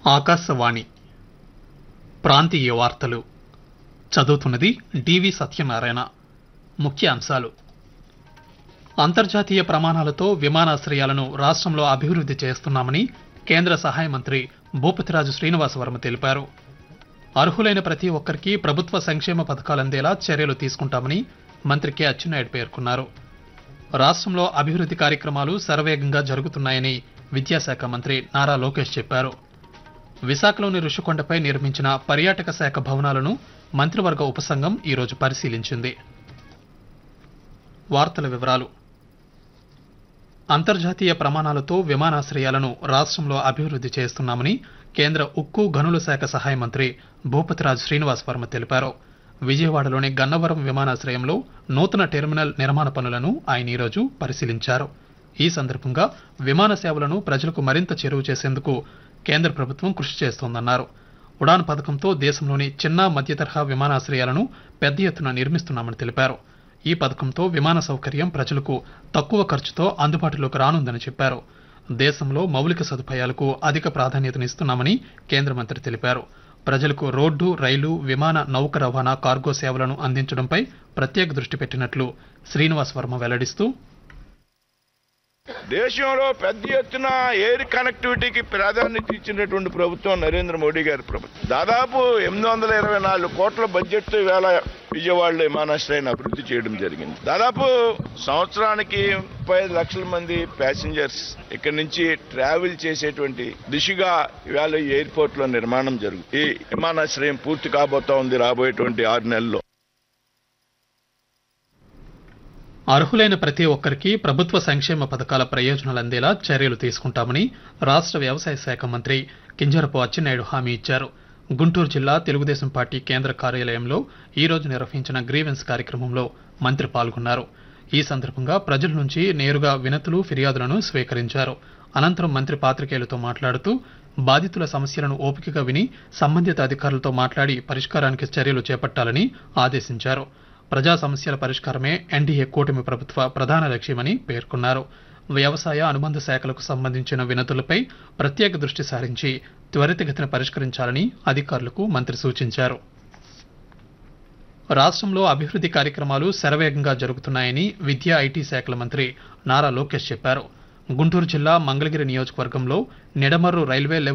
ఆకాశవాణి ప్రాంతీయ వార్తలు చదువుతున్నది డివి సత్యనారాయణ ముఖ్య అంశాలు అంతర్జాతీయ ప్రమాణాలతో విమానాశ్రయాలను రాష్ట్రంలో అభివృద్ధి చేస్తున్నామని కేంద్ర సహాయ మంత్రి భూపతిరాజు శ్రీనివాసవర్మ తెలిపారు అర్హులైన ప్రతి ఒక్కరికి ప్రభుత్వ సంక్షేమ పథకాలు అందేలా చర్యలు తీసుకుంటామని మంత్రి కె అచ్చెన్నాయుడు పేర్కొన్నారు రాష్ట్రంలో అభివృద్ధి కార్యక్రమాలు శరవేగంగా జరుగుతున్నాయని విద్యాశాఖ మంత్రి నారా లోకేష్ చెప్పారు విశాఖలోని ఋషికొండపై నిర్మించిన పర్యాటక శాఖ భవనాలను మంత్రివర్గ ఉపసంఘం ఈరోజు పరిశీలించింది వార్తల వివరాలు అంతర్జాతీయ ప్రమాణాలతో విమానాశ్రయాలను రాష్ట్రంలో అభివృద్ధి చేస్తున్నామని కేంద్ర ఉక్కు గనుల శాఖ సహాయ మంత్రి భూపతిరాజ్ శ్రీనివాస్ వర్మ తెలిపారు విజయవాడలోని గన్నవరం విమానాశ్రయంలో నూతన టెర్మినల్ నిర్మాణ పనులను ఆయన ఈరోజు పరిశీలించారు ఈ సందర్భంగా విమాన సేవలను ప్రజలకు మరింత చేరువ చేసేందుకు కేంద్ర ప్రభుత్వం కృషి చేస్తోందన్నారు ఉడాన్ పథకంతో దేశంలోని చిన్న మధ్య తరహా విమానాశ్రయాలను పెద్ద ఎత్తున నిర్మిస్తున్నామని తెలిపారు ఈ పథకంతో విమాన సౌకర్యం ప్రజలకు తక్కువ ఖర్చుతో అందుబాటులోకి రానుందని చెప్పారు దేశంలో మౌలిక సదుపాయాలకు అధిక ప్రాధాన్యతనిస్తున్నామని కేంద్ర మంత్రి తెలిపారు ప్రజలకు రోడ్డు రైలు విమాన నౌక రవాణా కార్గో సేవలను అందించడంపై ప్రత్యేక దృష్టి పెట్టినట్లు శ్రీనివాస్ వర్మ వెల్లడిస్తూ దేశంలో పెద్ద ఎత్తున ఎయిర్ కనెక్టివిటీకి ప్రాధాన్యత ఇచ్చినటువంటి ప్రభుత్వం నరేంద్ర మోడీ గారి ప్రభుత్వం దాదాపు ఎనిమిది వందల ఇరవై నాలుగు కోట్ల బడ్జెట్ వేళ విజయవాడలో విమానాశ్రయాన్ని అభివృద్ధి చేయడం జరిగింది దాదాపు సంవత్సరానికి ముప్పై ఐదు లక్షల మంది ప్యాసింజర్స్ ఇక్కడి నుంచి ట్రావెల్ చేసేటువంటి దిశగా ఇవాళ ఈ ఎయిర్పోర్ట్ లో నిర్మాణం జరుగుతుంది ఈ విమానాశ్రయం పూర్తి కాబోతా ఉంది రాబోయేటువంటి ఆరు నెలల్లో అర్హులైన ప్రతి ఒక్కరికి ప్రభుత్వ సంక్షేమ పథకాల ప్రయోజనాలు అందేలా చర్యలు తీసుకుంటామని రాష్ట్ర వ్యవసాయ శాఖ మంత్రి కింజరపు అచ్చెన్నాయుడు హామీ ఇచ్చారు గుంటూరు జిల్లా తెలుగుదేశం పార్టీ కేంద్ర కార్యాలయంలో ఈ రోజు నిర్వహించిన గ్రీవెన్స్ కార్యక్రమంలో మంత్రి పాల్గొన్నారు ఈ సందర్భంగా ప్రజల నుంచి నేరుగా వినతులు ఫిర్యాదులను స్వీకరించారు అనంతరం మంత్రి పాత్రికేయులతో మాట్లాడుతూ బాధితుల సమస్యలను ఓపికగా విని సంబంధిత అధికారులతో మాట్లాడి పరిష్కారానికి చర్యలు చేపట్టాలని ఆదేశించారు ప్రజా సమస్యల పరిష్కారమే ఎన్డీఏ కూటమి ప్రభుత్వ ప్రధాన లక్ష్యమని పేర్కొన్నారు వ్యవసాయ అనుబంధ శాఖలకు సంబంధించిన వినతులపై ప్రత్యేక దృష్టి సారించి త్వరితగతిన పరిష్కరించాలని అధికారులకు మంత్రి సూచించారు రాష్ట్రంలో అభివృద్ధి కార్యక్రమాలు శరవేగంగా జరుగుతున్నాయని విద్యా ఐటీ శాఖల మంత్రి నారా లోకేష్ చెప్పారు గుంటూరు జిల్లా మంగళగిరి నియోజకవర్గంలో నిడమర్రు రైల్వే లెవెల్